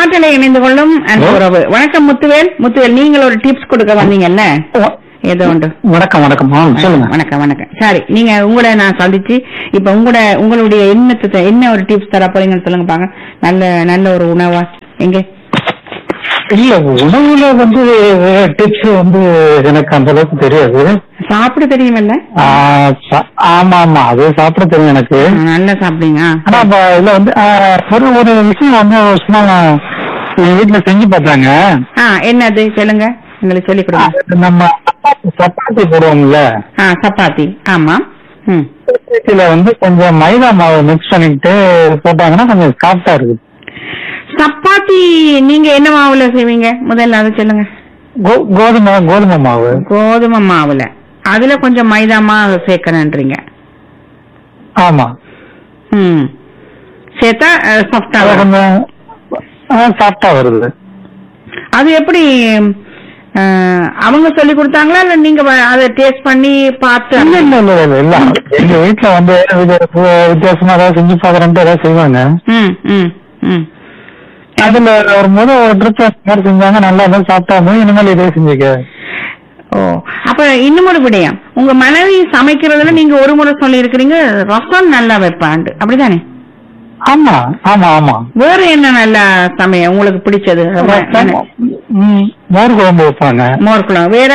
காற்றலை இணைந்து கொள்ளும் அன்பு உறவு வணக்கம் முத்துவேல் முத்துவேல் நீங்கள் ஒரு டிப்ஸ் கொடுக்க வந்தீங்கல்ல ஏதோ ஒன்று வணக்கம் வணக்கம் ஆ, சொல்லுங்க வணக்கம் வணக்கம் சரி நீங்க உங்களை நான் சந்திச்சு இப்ப உங்களோட உங்களுடைய எண்ணத்தை என்ன ஒரு டிப்ஸ் தர போறீங்கன்னு சொல்லுங்க பாங்க நல்ல நல்ல ஒரு உணவா எங்க இல்ல உணவுல வந்து டிப்ஸ் வந்து எனக்கு அந்த அளவுக்கு தெரியாது சாப்பிட தெரியுமில்ல ஆ, சா- ஆமா ஆமா அது சாப்பிட தெரியும் எனக்கு ஆ, நல்லா சாப்பிடுங்க ஆனா இப்ப இதுல வந்து ஆ, ஒரு ஒரு விஷயம் வந்து சும்மா எங்க வீட்டுல செஞ்சு பார்த்தாங்க ஆ என்னது சொல்லுங்க எங்களுக்கு சொல்லிக் கொடுங்க அது நம்ம சப்பாத்தி- சப்பாத்தி போடுவோம்ல ஆ சப்பாத்தி ஆமா ம் இதுல வந்து கொஞ்சம் மைதா மாவு மிக்ஸ் பண்ணிட்டு போட்டாங்கன்னா கொஞ்சம் சாஃப்டா இருக்கு சப்பாத்தி நீங்க என்ன மாவுல செய்வீங்க முதல்ல அதை சொல்லுங்க கோ- கோதுமை கோதுமை மாவு கோதுமை மாவுல அதுல கொஞ்சம் மைதா மாவு சேர்க்கணுன்றீங்க ஆமா ம் சேர்த்தா சாஃப்டா அது கொஞ்சம் சாஃப்டா வருது அது எப்படி அஹ், அவங்க சொல்லி கொடுத்தாங்களா இல்ல நீங்க வ- அதை டேஸ்ட் பண்ணி பார்த்து இல்ல இல்ல இல்ல இல்ல இல்ல எங்க வீட்டுல வந்து வித- வித்தியாசமா ஏதாவது செஞ்சு பாக்குறேன்ட்டு ஏதாவது செய்வாங்க ம் ம் ம் அதுல ஒரு முத ஒரு ட்ரிப் மாதிரி செஞ்சாங்க நல்லா இருந்தா சாப்பிட்டாங்க இனிமேல் இதே செஞ்சுக்க ஓ அப்ப இன்னும் ஒரு விடயம் உங்க மனைவி சமைக்கிறதுல நீங்க ஒரு முறை சொல்லி இருக்கிறீங்க ரசம் நல்லா வைப்பாண்டு அப்படிதானே ஆமா ஆமா ஆமா வேற என்ன நல்ல சமயம் உங்களுக்கு பிடிச்சது ம், மோர் குழம்பு வைப்பாங்க மோர் குழம்பு வேற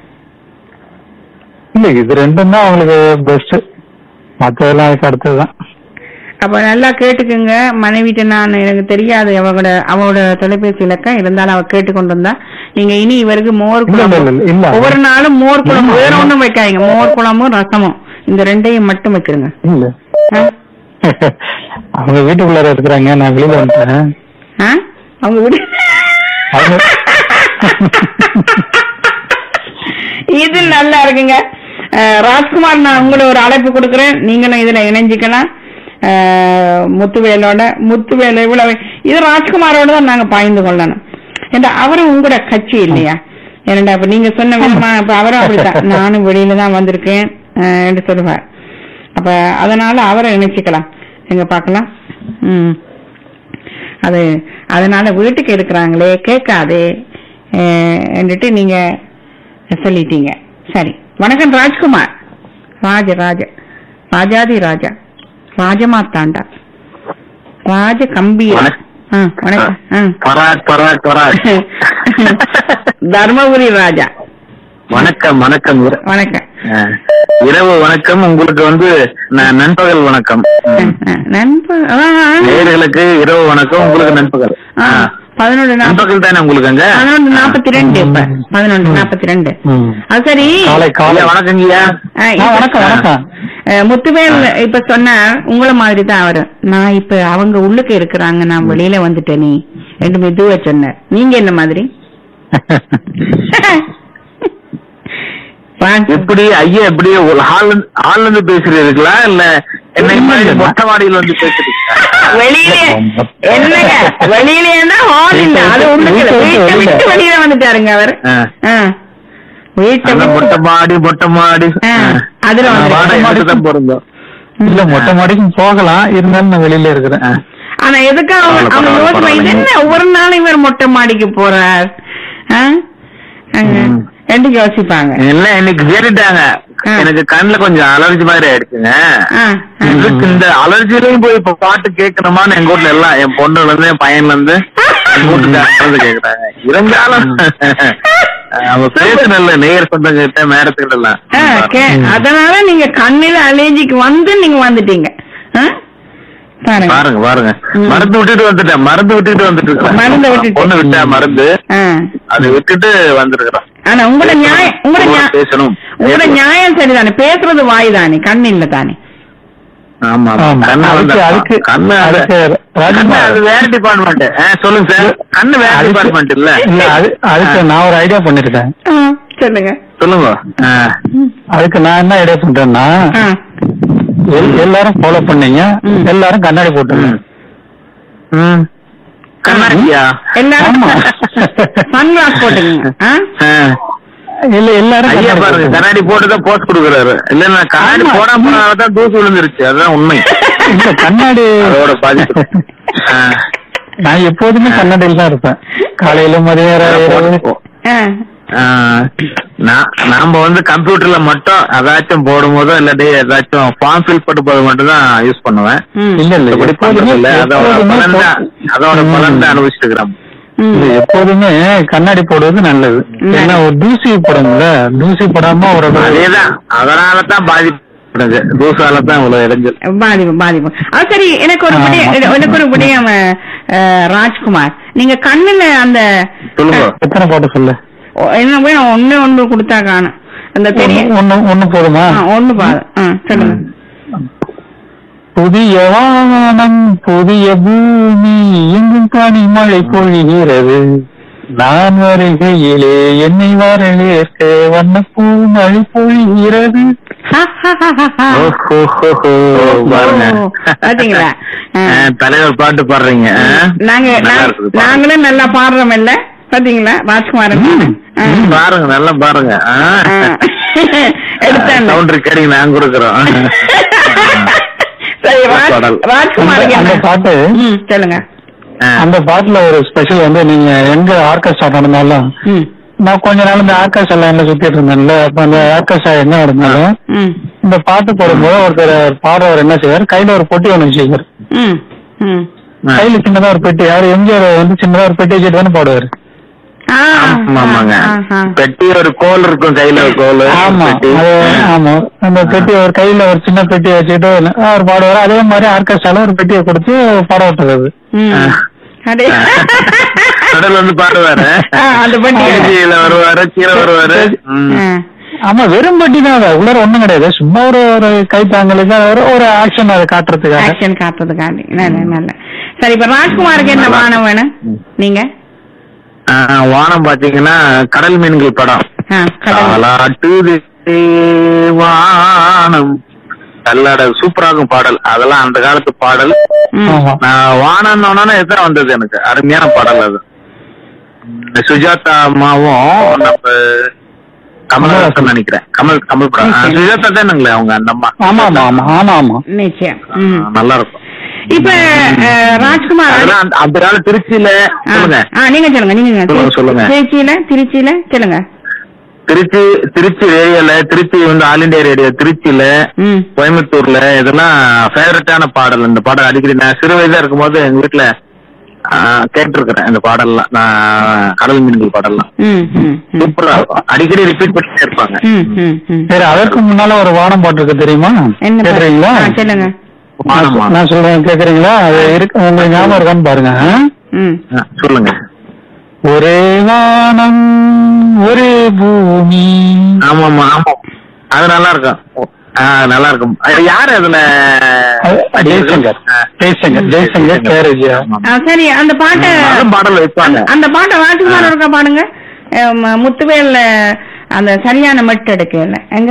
இல்ல இது ரெண்டும் தான் அவங்களுக்கு பெஸ்ட் மத்ததெல்லாம் அதுக்கு அடுத்ததுதான் அப்ப நல்லா கேட்டுக்குங்க மனைவிட்ட நான் எனக்கு தெரியாது அவங்களோட அவளோட தொலைபேசி இலக்கம் இருந்தாலும் அவ கேட்டு கொண்டு வந்தா நீங்க இனி இவருக்கு மோர் இல்ல, இல்ல, குழம்பு இல்ல, இல்ல. ஒவ்வொரு நாளும் மோர் குழம்பு வேற ஒண்ணும் வைக்காதீங்க மோர் குழம்பும் ரசமும் இந்த ரெண்டையும் மட்டும் வைக்கிறங்க இல்ல ஆ? அவங்க வீட்டுக்குள்ளார இருக்கிறாங்க நான் வெளியில வந்துட்டேன் ஆ? அவங்க விடு அவங்க இது நல்லா இருக்குங்க அஹ், ராஜ்குமார் நான் உங்களை ஒரு அழைப்பு கொடுக்குறேன் நீங்களும் இதுல இணைஞ்சிக்கலாம் அஹ், முத்துவேலோட முத்துவேல இவ்வளவு இது ராஜ்குமாரோட தான் நாங்க பாய்ந்து கொள்ளணும் ஏண்டா அவரும் உங்களோட கட்சி இல்லையா ஏன்னா இப்ப நீங்க சொன்ன விதமா இப்ப அவரும் அப்படித்தான் நானும் வெளியில தான் வந்திருக்கேன் அஹ், என்று சொல்லுவார் அப்ப அதனால அவரை இணைச்சிக்கலாம் எங்க பார்க்கலாம் ம் அது அதனால வீட்டுக்கு இருக்கிறாங்களே கேட்காதே அஹ், என்றுட்டு நீங்க சொல்லிட்டீங்க சரி வணக்கம் ராஜ்குமார் ராஜ ராஜ ராஜாதி ராஜா ராஜமாத்தாண்டா ராஜ கம்பீர வணக்கம். ஆ, வணக்கம் ஆ. பராக் பராக் பராக் தர்மபுரி ராஜா வணக்கம் வணக்கம் இர- வணக்கம் அஹ், இரவு வணக்கம் உங்களுக்கு வந்து ந- நண்பகல் வணக்கம் ம். நண்பர் நேயர்களுக்கு இரவு வணக்கம் உங்களுக்கு நண்பகல் அஹ், பதினொன்று நாற்பத்தி நண்பகல் தானே உங்களுக்குங்க பதினொன்று நாற்பத்தி ரெண்டு இப்ப பதினொன்று நாற்பத்தி ரெண்டு ம். அது சரி காலை காலை ஐயா வணக்கங்கய்யா ஆ, ஆ, இப்ப- வணக்கம் வணக்கம் அஹ், முத்துவேல் இப்ப சொன்ன உங்கள மாதிரி தான் அவரு நான் இப்ப அவங்க உள்ளுக்கு இருக்கிறாங்க நான் வெளியில வந்துட்டேன் நீ ரெண்டு மெதுவா சொன்னார் நீங்க என்ன மாதிரி வாங்க. எப்படி ஐயா எப்படி ஒரு ஹால் ஹால்ல இருந்து பேசுறீங்களா இல்ல என்னை மாதிரி மொட்டை மாடியில வந்து பேசுறீங்களா வெளியிலே என்னங்க வெளியிலேன்னா ஹால் இல்ல அது உள்ளுக்கு இல்ல. வீட்டை விட்டு வெளியில வந்துட்டாருங்க அவர் அஹ், ஆ. வீட்டை அந்த மொட்டை விட்டு மாடி மொட்டை மாடி ஆ, அஹ், அதுல வந்து வாடகை மட்டும் தான் பொருந்தும் இல்ல மொட்டை மாடிக்கும் போகலாம் இருந்தாலும் நான் வெளியில இருக்கிறேன் அஹ். ஆனா எதுக்கு அவங்க பரவாயில்ல, அவங்க பரவாயில்ல, யோசனை இது பரவாயில்ல. என்ன ஒவ்வொரு நாளும் இவர் மொட்டை மாடிக்கு போறார் ஆ? அங்க ம். ரெண்டு யோசிப்பாங்க இல்ல இன்னைக்கு கேட்டுட்டாங்க ஆ. எனக்கு கண்ணுல கொஞ்சம் அலர்ஜி மாதிரி ஆயிடுச்சுங்க ஆ, ஆ. இதுக்கு இந்த அலர்ஜிலையும் போய் இப்ப பாட்டு கேட்கணுமான்னு எங்க வீட்ல எல்லாம் என் பொண்ணுல இருந்து என் பையன்ல இருந்து எங்க வீட்டுக்காரங்க கேக்குறாங்க இருந்தாலும் அவ பேசுனல்ல நேயர் சொந்தங்க கிட்ட மேடத்துக்கிட்ட எல்லாம் ஆ, கே- அதனால நீங்க கண்ணில அலர்ஜிக்கு வந்து நீங்க வந்துட்டீங்க ஆ? பாருங்க பாருங்க பாருங்க ம். மருந்து விட்டுட்டு வந்துட்டேன் மருந்து விட்டுட்டு வந்துட்டு இருக்கேன். மருந்து விட்டுட்டு. பொண்ணு விட்டா மருந்து ஆ. அதை விட்டுட்டு வந்திருக்கிறோம் ஆனா உங்களோட நியாயம் உங்களோட நியா- பேசணும் உங்களோட நியாயம் சரிதானே பேசுறது வாய் தானே கண் இல்ல தானே ஆமா ஆமா. ஆமா. கண்ணு அதுக்கு- வந்து- அதுக்கு- கண்ணு அது- அதுக்கு ராஜ்குமார். கண்ணு அது வேற டிபார்ட்மெண்ட் சொல்லுங்க சார் கண்ணு வேற அதுக்கு- டிபார்ட்மெண்ட் இல்ல இல்ல அது அதுக்கு நான் ஒரு ஐடியா பண்ணிருக்கேன் ஆ, சொல்லுங்க சொல்லுங்க ஆ. அதுக்கு நான் என்ன ஐடியா பண்றேன்னா ஆ. எல்- எல்லாரும் ஃபாலோ பண்ணீங்க ம். எல்லாரும் கண்ணாடி போட்டுங்க ம். ம். கண்ணாடியா எல்லாரும் ஆமா. சன்கிளாஸ் போட்டுங்க ஆ? ஆ. இல்ல எல்லாரும் ஐயா கண்ணாடி பாருங்க போட்டுங்க. கண்ணாடி கண்ணாடி போட்டுதான் போஸ்ட் கொடுக்குறாரு இல்ல நான் கண்ணாடி ஆமா. போடாம போனாதான் தூசு விழுந்துருச்சு அதுதான் உண்மை இல்ல கண்ணாடி அதோட பாதிப்பு ஆ. நான் எப்போதுமே கன்னடையில் தான் இருப்பேன் காலையில மதியம் இரவு. ஆ. ஆஹ் நா- நாம வந்து கம்ப்யூட்டர்ல மட்டும் ஏதாச்சும் போடும் போதோ இல்லாட்டி ஏதாச்சும் ஃபார்ம் ஃபில் பண்ண போது மட்டும் தான் யூஸ் பண்ணுவேன் ம். இல்ல இல்ல இப்படி பண்றது எப்போதுமே இல்ல அதோட எப்போதுமே பலன் தான் அதோட ம். பலன் தான் அனுபவிச்சுட்டு இருக்கிறோம் ம். இல்ல, எப்போதுமே கண்ணாடி போடுவது நல்லது ஏன்னா ஒரு தூசி படும்ல தூசி படாம ஒரு அதேதான் அதனால தான் பாதிப்படுது தூசால தான் இவ்வளவு இடைஞ்சல் பாதிப்பு பாதிப்பு அது சரி எனக்கு ஒரு விடயம் ஆமா. எனக்கு ஒரு விடயம் அஹ், ராஜ்குமார் நீங்க கண்ணுல அந்த சொல்லுங்க எத்தனை பாட்டு சொல்லு ஒ- என்ன வேணும் ஒண்ணு ஒண்ணு கொடுத்தா காணும் அந்த பெரிய ஒண்ணு ஒண்ணு போதுமா ஆ, ஒண்ணு பாரு ஆ, சொல்லுங்க புதிய வானம் புதிய பூமி எங்கும் காணி மழை பொழிகிறது நான் வருகையிலே என்னை வரவேற்க வண்ணப்பூ மழை பொழிகிறது ஓஹோஹோஹோ, பாருங்க ஓ, பாத்தீங்களா? ஆ. ஆ, தலைவர் பாட்டு பாடுறீங்க ஆ? நாங்க நல்லா நாங்க- இருக்குது பாருங்க. நாங்களும் நல்லா பாடுறோம் இல்ல பாத்தீங்களா ராஜ்குமாரன் ஆ. ம், பாருங்க நல்லா பாருங்க ஆ. எடுத்தாங்க சவுண்ட் ரெக்கார்டிங் நான் கொடுக்குறோம் சரி ராஜ்- பாடல். ராஜ்குமார் அந்த- அந்த பாட்டு ம் சொல்லுங்க ஆ. அந்த பாட்டுல ஒரு ஸ்பெஷல் வந்து நீங்க எங்க ஆர்கெஸ்ட்ரா நடந்தாலும் ம் நான் கொஞ்ச நாள் இந்த ஆர்கெஸ்ட்ரா லைன்ல சுத்திட்டு இருந்தேன்ல அப்ப அந்த ஆர்கெஸ்ட்ரா என்ன நடந்தாலும் ம் இந்த பாட்டு போடும்போது ஒருத்தர் பாடுறவர் என்ன செய்வார் கையில ஒரு பொட்டி ஒண்ணு வச்சுக்காரு ம் ம் கையில சின்னதா ஒரு பெட்டி யாரு எம்ஜிஆர் வந்து சின்னதா ஒரு பெட்டி வச்சுட்டு தானே பாடுவாரு ஆ, ஆமா, ஆமாங்க ஆ, ஆ. பெட்டி ஒரு கோல் இருக்கும் கையில ஒரு கோல் ஆமா பெட்டி அது ஆமா அந்த பெட்டி ஒரு கையில ஒரு சின்ன பெட்டி வச்சுட்டு அவர் பாடுவாரு அதே மாதிரி ஆர்கெஸ்ட்ரால ஒரு பெட்டியை கொடுத்து பாட விட்டுறது ம். ஆ. அடே கடல் வந்து பாடுவாரு ஆ, அந்த பெட்டி. கீழே வருவாரு கீழே வருவாரு ம். ஆ. ஆமா வெறும் பெட்டி தான் அது உள்ளார ஒண்ணும் கிடையாது சும்மா ஒரு ஒரு கைத்தாங்களுக்கு ஒரு ஒரு ஆக்ஷன் அதை காட்டுறதுக்காக ஆக்ஷன் காட்டுறதுக்காண்டி நல்ல நல்ல சரி இப்ப ராஜ்குமாருக்கு என்ன வானம் வேணும் நீங்க ஆ, வானம் பாத்தீங்கன்னா கடல் மீன்கள் படம் ஆ, கடவுள். தாலாட்டுது வானம் கல்லட சூப்பராகும் பாடல் அதெல்லாம் அந்த காலத்து பாடல் ம். ஆமா நான் வானம்னு இதுதான் வந்தது எனக்கு அருமையான பாடல் அது இந்த சுஜாதா அம்மாவும் நம்ம கமலஹாசன் நினைக்கிறேன் கமல் கமல் படம் ஆ, சுஜாதா தானுங்களே அவங்க அந்த அம்மா ஆமா ஆமா ஆமா ஆமா ஆமா நிச்சயம் ஆ, ம். நல்லா இருக்கும் இப்ப அஹ், ராஜ்குமார் அதெல்லாம் அந்த- அந்த கால திருச்சியில ஆ, சொல்லுங்க ஆ, நீங்க சொல்லுங்க நீங்க சொல்லுங்க, சொல்லுங்க. திருச்சியில திருச்சியில சொல்லுங்க திருச்சி திருச்சி ரேடியோல திருச்சி வந்து ஆல் இண்டியா ரேடியோ திருச்சியில ம் கோயம்புத்தூர்ல இதெல்லாம் ஃபேவரட்டான பாடல் இந்த பாடல் அடிக்கடி நான் சிறு வயதா இருக்கும்போது எங்க வீட்டுல கேட்டிருக்கிறேன் இந்த பாடல்லாம் நான் கடல் மீன்கள் பாடல்லாம் ம் ம் ம். சூப்பரா இருக்கும் அடிக்கடி ரிப்பீட் பண்ணிட்டே இருப்பாங்க ம் ம் ம் சரி அதற்கு முன்னால ஒரு வானம் பாட்டு இருக்கு தெரியுமா என்ன பாட்டு? கேக்குறீங்களா ஆ, சொல்லுங்க வானம், வானம். நான் சொல்றேன் கேக்குறீங்களா அது இருக்கு உங்களுக்கு ஞாபகம் இருக்கான்னு பாருங்க ஆ? ம் ஆ, சொல்லுங்க ஒரே வானம் ஒரே பூமி ஆமா ஆமா ஆமா அது நல்லா இருக்கும் ஆ, நல்லா இருக்கும் அது யாரு அதுல அது ஜெய்சங்கர் ஆ. ஜெய்சங்கர் ஜெய்சங்கர் கேரேஜியா ஆமா. ஆ, சரி அந்த பாட்டை அதுவும் பாடல் வைப்பாங்க அந்த- அந்த பாட்டை ராஜ்குமார் இருக்கா பாடுங்க அஹ், ம- முத்துவேல்ல அந்த சரியான மெட்டு எடுக்கல எங்க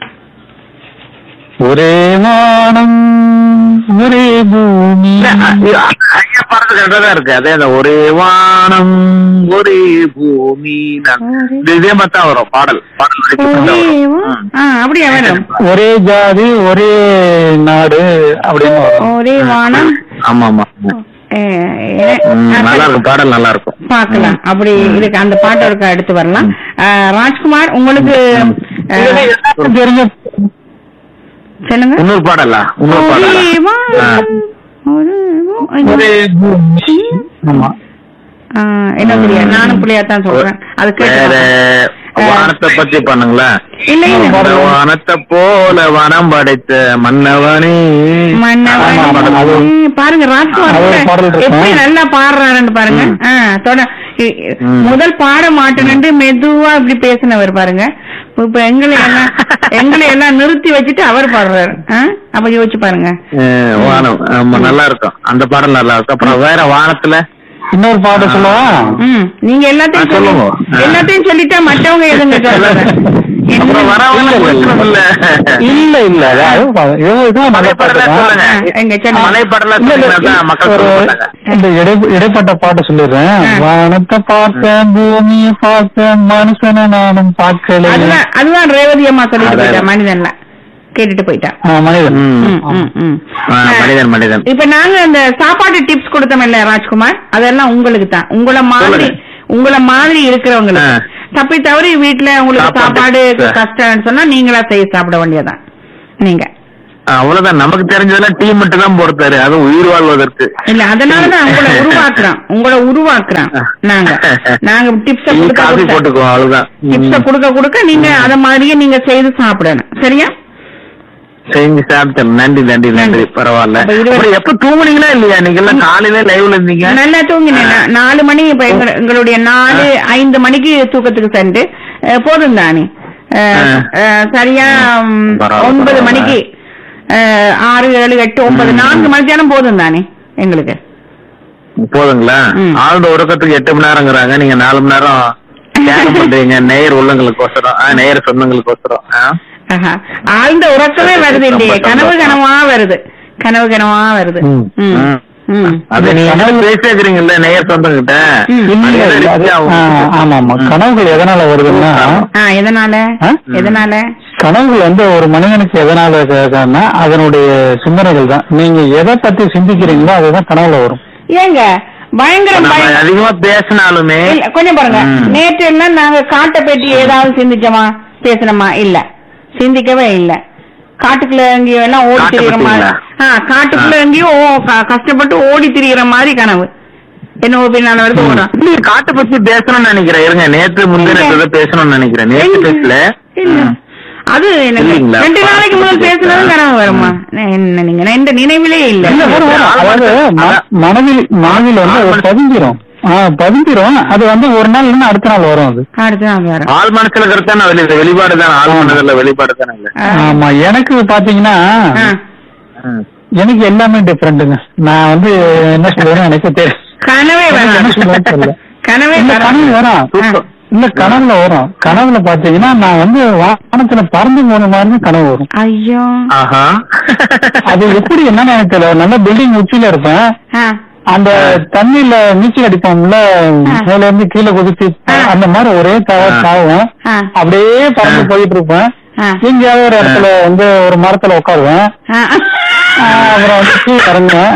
ஒரே வானம் ஒரே பூமி இல்ல, அ- இது ஐயா பாடுறது கரெக்டா தான் இருக்கு அதே அந்த ஒரே வானம் ஒரே பூமி நான் இது இதே மாதிரி தான் வரும் பாடல் பாடல் repeat பண்ணி தான் ஒரே வரும். வா- ம். ஆ, அப்படியா வரும் ஒரே ஜாதி ஒரே நாடு அப்படின்னு வரும் ஒரே வானம் ஆமா ஆமா அஹ், எ- ம், ஆ, நல்லா சரி. இருக்கும் பாடல் நல்லா இருக்கும் பார்க்கலாம் அப்படி இதுக்கு அந்த பாட்டை இருக்க எடுத்து வரலாம் அஹ், ராஜ்குமார் உங்களுக்கு அஹ், தெரிஞ்ச சொல்லுங்க இன்னொரு பாடலா இன்னொரு ஒரே பாடலா வானம், ஒரே வா- ஒரே பூமி ஆமா ஆ, என்ன தெரியாது நானும் புள்ளையா தான் சொல்றேன் அது வேற கேட்டு வானத்தை பத்தி பண்ணுங்களா இல்ல இல்ல அந்த வானத்தை போல வனம் படைத்த மன்னவனே மன்னவன் ஆமா, ஆமா, அது- ம், பாருங்க ராஜ்குமார் அது ஒரு கூட பாடல் இருக்கும். எப்படி நல்லா பாடுறாருன்னு பாருங்க ம். ஆ, தொட- இ- இ- ம். முதல் பாட மாட்டேன்னு மெதுவா இப்படி பேசினவர் பாருங்க இப்ப எங்களை எல்லாம் எங்களை எல்லாம் நிறுத்தி வச்சுட்டு அவர் பாடுறாரு ஆ? அப்ப யோசிச்சு பாருங்க அஹ், வானம் ஆமா நல்லா இருக்கும் அந்த பாடல் நல்லா இருக்கும் அப்புறம் வேற வானத்துல இன்னொரு பாட்டு சொல்லவா ம் நீங்க எல்லாத்தையும் ஆ, சொல்லுங்க. சொல்லி- ஆ. எல்லாத்தையும் சொல்லிட்டா மற்றவங்க எதுங்க சொல்றாங்க அப்புறம் வரவங்க இல்ல இல்ல இல்ல அது பா- இது இதுவும் நல்ல பாட்டு மலைப்பாடலாம் தான். சொல்லுங்க ஆ, எங்க சொல்லுங்க. மலைப்பாடலாம் இல்ல, இல்ல, சொன்னீங்கன்னா தான் மக்கள் ஒரு சொல்ல மாட்டாங்க இந்த இடை- இடைப்பட்ட பாட்டு சொல்லிடுறேன் ஆ. வானத்தை பார்த்தேன் பூமியை பார்த்தேன் மனுஷனை நானும் பார்க்கல அதுதான் அதுதான் ரேவதி அம்மா சொல்லிட்டு அதான். போயிட்டா மனிதன்ல கேட்டுட்டு போயிட்டா ஆ, மனிதன் ம். ம், ம், ம். ஆ, மனிதன் மனிதன் இப்ப நாங்க அந்த சாப்பாடு டிப்ஸ் கொடுத்தோம் இல்ல ராஜ்குமார் அதெல்லாம் உங்களுக்கு தான் உங்கள மாதிரி சொல்லுங்க. உங்கள மாதிரி இருக்கிறவங்களுக்கு ஆ. தப்பி தவறி வீட்டுல உங்களுக்கு சாப்பாடு சாப்பாடு tips. கஷ்டம்னு சொன்னா நீங்களா செய்ய சாப்பிட வேண்டியதுதான் நீங்க அவ்வளவுதான் நமக்கு தெரிஞ்சதெல்லாம் டீ மட்டும் தான் பொறுத்தாரு அதுவும் உயிர் வாழ்வதற்கு இல்ல அதனாலதான் உங்களை உருவாக்குறோம் உங்களை உருவாக்குறோம் நாங்க நாங்க டிப்ஸ டீ கொடுக்க காஃபி கொடுக்க போட்டுக்குவோம் அவ்வளவுதான் டிப்ஸ ம். கொடுக்க கொடுக்க நீங்க அத மாதிரியே நீங்க செய்து சாப்பிடணும் சரியா செஞ்சு சாப்பிட்டேன் நன்றி நன்றி நன்றி நன்றி. பரவாயில்ல அப்ப இருபது- அப்புறம் எப்ப தூங்குனீங்களா இல்லையா நீங்க எல்லாம் காலையில லைவ்ல இருந்தீங்க நல்லா தூங்கினேன் நா- நாலு மணி இப்ப எங்க- எங்களுடைய நாலு ஐந்து மணிக்கு தூக்கத்துக்கு சென்று அஹ், போதும் தானே அஹ், ஆ. அஹ், சரியா ம், பரவாயில்ல, ஒன்பது பரவாயில்ல. மணிக்கு அஹ், ஆறு ஏழு எட்டு ஒன்பது ம். நான்கு மணித்தானம் போதும் தானே எங்களுக்கு போதுங்களா ம். ஆழ்ந்த உறக்கத்துக்கு எட்டு மணி நேரங்கிறாங்க நீங்க நாலு மணி நேரம் தியானம் பண்றீங்க நேயர் உள்ளங்களுக்கோசரம் ஆ, நேயர் சொந்தங்களுக்கோசரம் ஆ? ஆஹா. ஆழ்ந்த உறக்கமே வருது இல்லையே ரொம்ப கனவு சந்தோஷம். கனவா வருது கனவு கனவா வருது ம். ம். ம். ம். அது நீங்க என்ன பேசிக்கிறீங்கல்ல நேயர் சொந்தம் கிட்ட ம். இல்ல, இல்ல, அது- ஆ, ஆமா ஆமா கனவுகள் எதனால வருதுன்னா ஆ எதனால ஆ? எதனால கனவுகள் வந்து ஒரு மனிதனுக்கு எதனால வருதுன்னா அதனுடைய சிந்தனைகள் தான் நீங்க எதை பத்தி சிந்திக்கிறீங்களோ அதுதான் கனவுல வரும் ஏங்க பயங்கரம் நம்ம பயங்கரம் அதிகமா பேசினாலுமே இல்ல கொஞ்சம் பாருங்க ம். நேற்று எல்லாம் நாங்க காட்டை பற்றி ஏதாவது சிந்திச்சோமா பேசணுமா இல்ல சிந்திக்கவே இல்ல காட்டுக்குள்ள எங்கேயோ எல்லாம் ஓடி காட்டை திரியிற மாதிரி பத்திங்களா? ஆ காட்டுக்குள்ள எங்கேயோ ஓ- க- கஷ்டப்பட்டு ஓடி திரியிற மாதிரி கனவு என்ன பின்னால வருது ஓடும் இல்ல காட்டை பத்தி பேசணும்னு நினைக்கிறேன் இருங்க நேத்து முந்தின இல்ல. பேசணும்னு நினைக்கிறேன் நேத்து எங்க? பேசல இல்ல ம். அது எனக்கு இல்லீங்களா? ரெண்டு நாளைக்கு முதல் பேசுனதும் கனவு வருமா என்ன நீங்க நான் இந்த நினைவிலே இல்ல இல்ல, வரும், வரும். அதாவது ம- மனதில் மனதில் வந்து அது பதிஞ்சிரும் ஆ, பதிஞ்சிரும் அது வந்து ஒரு நாள் இல்லைன்னா அடுத்த நாள் வரும் அது அடுத்து நாள் வரும் ஆள் மனசுல இருக்கிறதான வெளி வெளிப்பாடு தானே ஆள் மனதுல வெளிப்பாடு தானே இல்ல ஆ. ஆமா எனக்கு பாத்தீங்கன்னா ஆ. ம். எனக்கு எல்லாமே டிஃப்ரெண்ட்டுங்க நான் வந்து என்ன சொல்றேன்னு எனக்கு தெரியும் கனவே எனக்கு என்ன சொல்றேன்னு தெரியல. வரும் கனவே இல்ல கனவு வரும் வரும் இல்ல கனவுல வரும் கனவுல பாத்தீங்கன்னா நான் வந்து வானத்துல பறந்து போன மாதிரி கனவு வரும் ஐயோ ஆஹா அது எப்படி என்னன்னு எனக்கு தெரியல நல்ல பில்டிங் உச்சியில இருப்பேன் ஆ. அந்த தண்ணியில நீச்சல் அடிப்போம்ல மேல இருந்து கீழே குதிச்சு அந்த மாதிரி ஒரே தவ தாவும் ஆ. அப்படியே பறந்து போயிட்டு இருப்பேன் ஆ. எங்கேயாவது ஒரு இடத்துல வந்து ஒரு மரத்துல உட்காருவேன் ஆ. ஆஹ் அப்புறம் வந்து கீழே இறங்குவேன்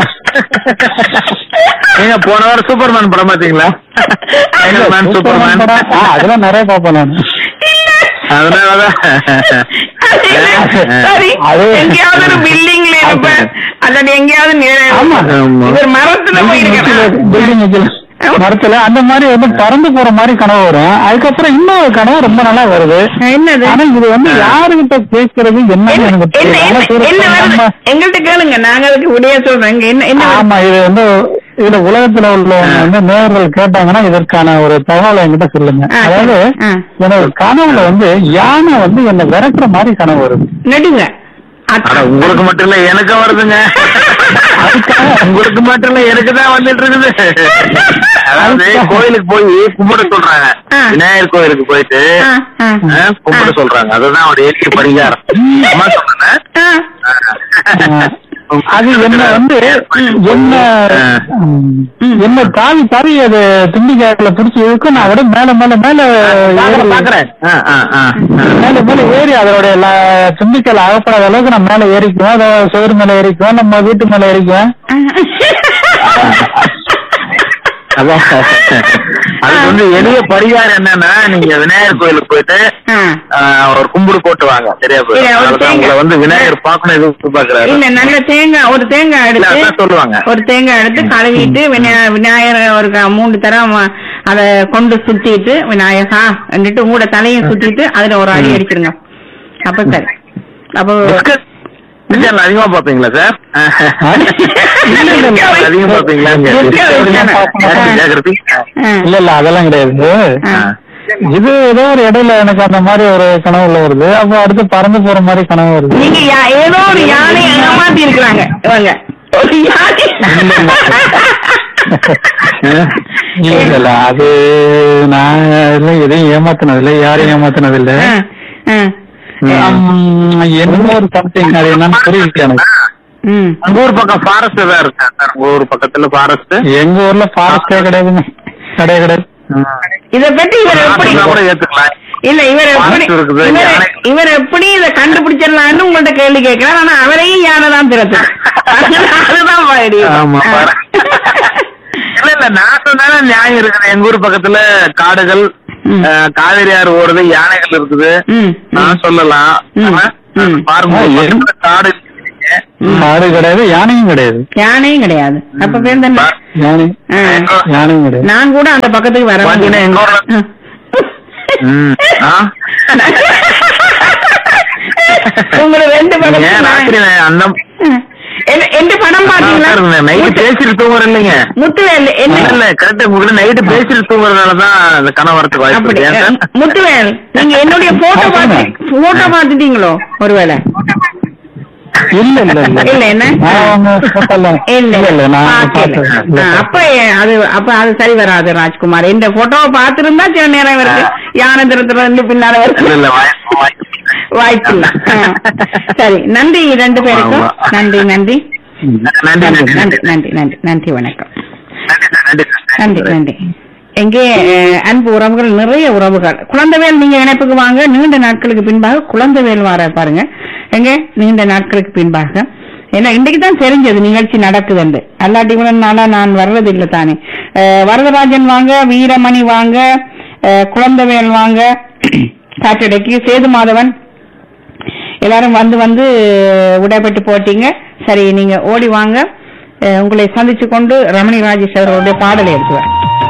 நீங்க போன வாரம் சூப்பர்மேன் படம் பாத்தீங்களா மேன் சூப்பர்மேன் படம். ஆ, அதெல்லாம் நிறைய பார்ப்பேன் நான் அதனாலதான் அது இல்ல. சரி அது- எங்கேயாவது ஒரு பில்டிங்ல இருப்பேன் அல்லது எங்கேயாவது நி- ஆமா. இவர் மரத்துல போயிருக்கேன் பில்டிங் வைக்கல மரத்துல அந்த மாதிரி வந்து பறந்து போற மாதிரி கனவு வரும் அதுக்கப்புறம் இன்னொரு கனவு ரொம்ப நல்லா வருது என்னது ஆனா இது வந்து யாருகிட்ட கேட்கறது என்னன்னு என்ன எனக்கு என்ன தெரியல. ஆனா என்ன- சரி, என்ன வருது நம்ம- எங்கள்கிட்ட கேளுங்க நாங்க அதுக்கு விடைய சொல்றோம் இங்க என்ன என்ன வருது? ஆமா இது வந்து இதுல உலகத்துல உள்ளவங்க வந்து நேயர்கள் கேட்டாங்கன்னா இதற்கான ஒரு தகவலை என்கிட்ட சொல்லுங்க ஆ, அதாவது ஆ. எனக்கு கனவுல வந்து யானை வந்து என்ன விரட்டுற மாதிரி கனவு வருது நடுங்க ஆனா உங்களுக்கு மட்டும் இல்ல எனக்கும் வருதுங்க உங்களுக்கு மட்டும் இல்ல எனக்கு தான் வந்துட்டு இருக்குது அதாவது கோயிலுக்கு போய் கும்பிட சொல்றாங்க ஆ. விநாயகர் கோயிலுக்கு போயிட்டு ஆ, ஆ. ஆ, கும்பிட சொல்றாங்க அதுதான் ஒரு எளிய பரிகாரம் அம்மா சொன்னேன் ஆ. அது என்ன வந்து என்ன ம், என்ன தாவி தாவி அது துண்டிக்காயில புடிச்சு இழுக்கும் நான் விட மேல மேல மேல ஏறி- பாக்குறேன் ஆ, ஆ, ஆ. மேல மேல ஏறி அதோட தும்பிக்கையில அகப்படாத அளவுக்கு நான் மேல ஏறிக்குவேன் அதை சுவர் மேல ஏறிக்குவேன் நம்ம வீட்டு மேல ஏறிக்குவேன் அதான் அதுக்கு வந்து எளிய பரிகாரம் என்னன்னா நீங்க விநாயகர் கோயிலுக்கு போயிட்டு ஆ. ஆ, ஒரு கும்புடு போட்டு வாங்க சரியா இல்ல, போயிடும் ஒரு அதனாலதான் தேங்காய். உங்களை வந்து விநாயகர் பார்க்கணும் எதிர்பார்க்கிறாரு இல்ல நல்ல தேங்காய் ஒரு தேங்காய் இல்ல, எடுத்து அதான் சொல்லுவாங்க ஒரு தேங்காய் எடுத்து கழுவிட்டு விநாய- விநாயகர் ஒரு க- மூணு தரம் அத கொண்டு சுத்திட்டு விநாயகா എന്നിട്ട് உங்களோட தலையும் சுத்திட்டு அதுல ஒரு அடி அடிச்சிருங்க அப்ப சரி அப்போ சேனல் அதிகமா பாப்பீங்களா சார் இல்ல, இல்ல, இல்ல. அதிகமா பாப்பீங்களா ஜாகிரதி ஆ. இல்ல இல்ல அதெல்லாம் கிடையாது ஆ. இது ஏதோ ஒரு இடையில எனக்கு அந்த மாதிரி ஒரு கனவுல வருது அப்போ அடுத்து பறந்து போற மாதிரி கனவு வருது நீங்க யா- ஏதோ ஒரு யானை ஏமாத்தி இருக்கிறாங்க இவங்க ஒரு யானை இல்ல இல்ல, இல்ல அது நான் இல்ல எதையும் ஏமாத்தினது இல்ல யாரையும் ஏமாத்தினது இல்ல ஆ, ஆ. உம், என்ன ஒரு சம்திங் அது என்னன்னு புரியல எனக்கு ம். உங்க ஊர் பக்கம் ஃபாரஸ்ட் தான் இருக்கா சார் உங்க ஊர் பக்கத்துல ஃபாரஸ்ட் எங்க ஊர்ல ஃபாரஸ்டே கிடையாதுங்க கிடையாது கிடையாது இத பத்தி இவர் எப்படி கூட ஏத்துக்கலாம் இல்ல இவர் எப்படி வாஸ்து இருக்குது, இவர் யானை. இவர் எப்படி இதை கண்டுபிடிச்சிடலாம்னு உங்கள்ட்ட கேள்வி கேட்கிறார் ஆனா அவரையும் யானை தான் திறத்து அதுதான் பாடி ஆமா பாரு. இல்ல இல்ல நான் சொன்னாலும் நியாயம் இருக்குது எங்க ஊர் பக்கத்துல காடுகள் ம். அஹ், காவேரி ஆறு ஓடுது யானைகள் இருக்குது ம், ம். நான் சொல்லலாம் ம். ஆனா, ம். பாருங்க ஆ, ஒரு எது? பக்கத்துல காடு இருக்குங்க. மாடு கிடையாது யானையும் கிடையாது யானையும் கிடையாது அப்ப பேர் தானே பா- யானை ஆ. யானையும் கிடையாது நான் கூட அந்த பக்கத்துக்கு வர பாத்தீங்கன்னா எங்க ஊர்ல ம். ஆ? உங்களை ரெண்டு ஏன் ராத்திரி பக்கத்துல நான் அந்த எந்த படம் பாத்தீங்களா நைட்டு முத்து- பேசிட்டு தூங்குறேன் இல்லைங்க முத்துவேல் என்ன இல்ல இல்ல கரெக்டா உங்களுக்கு நைட்டு பேசிட்டு தூங்குறதுனாலதான் அந்த கனவு வரதுக்கு வாய்ப்பு அப்படி இருக்கு ஏன் அஹ், முத்துவேல் நீங்க என்னுடைய போட்டோ பார்த்து போட்டோ பார்த்துட்டீங்களோ ஒருவேளை இல்ல இல்ல இல்ல இல்ல, என்ன? நான் அவங்க photo-ல- இல்ல இல்ல இல்ல நான் பார்க்கல. பார்த்தேன் ஆ, அப்ப அது அப்ப அது சரி வராது ராஜ்குமார் இந்த போட்டோவை பார்த்திருந்தா சில நேரம் இருக்கு யானை திருத்துல இருந்து பின்னால இல்ல வருது இல்ல வாய்ப்பு வாய்ப்பு வாய்ப்பு இல்ல ஆ. சரி நன்றி ரெண்டு பேருக்கும் ஆமா. நன்றி நன்றி நன்றி நன்றி நன்றி நன்றி நன்றி நன்றி நன்றி வணக்கம் நன்றி சார், நன்றி சார். நன்றி நன்றி எங்கே அஹ், அன்பு உறவுகள் நிறைய உறவுகள் குழந்தைவேல் நீங்க இணைப்புக்கு வாங்க நீண்ட நாட்களுக்கு பின்பாக குழந்தைவேல் வர பாருங்க எங்க நீண்ட நாட்களுக்கு பின்பாக ஏன்னா இன்னைக்கு தான் தெரிஞ்சது நிகழ்ச்சி நடக்குதுண்டு அல்லாட்டி கூட நாளா நான் வர்றதில்லை தானே அஹ், வரதராஜன் வாங்க வீரமணி வாங்க அஹ், குழந்தைவேல் வாங்க சாட்டர்டேக்கு சேது மாதவன் எல்லாரும் வந்து வந்து விடைபெற்று போட்டீங்க சரி நீங்க ஓடி வாங்க அஹ், உங்களை சந்திச்சு கொண்டு ரமணி ராஜேஷ் அவர்களுடைய பாடலை எடுத்துவேன்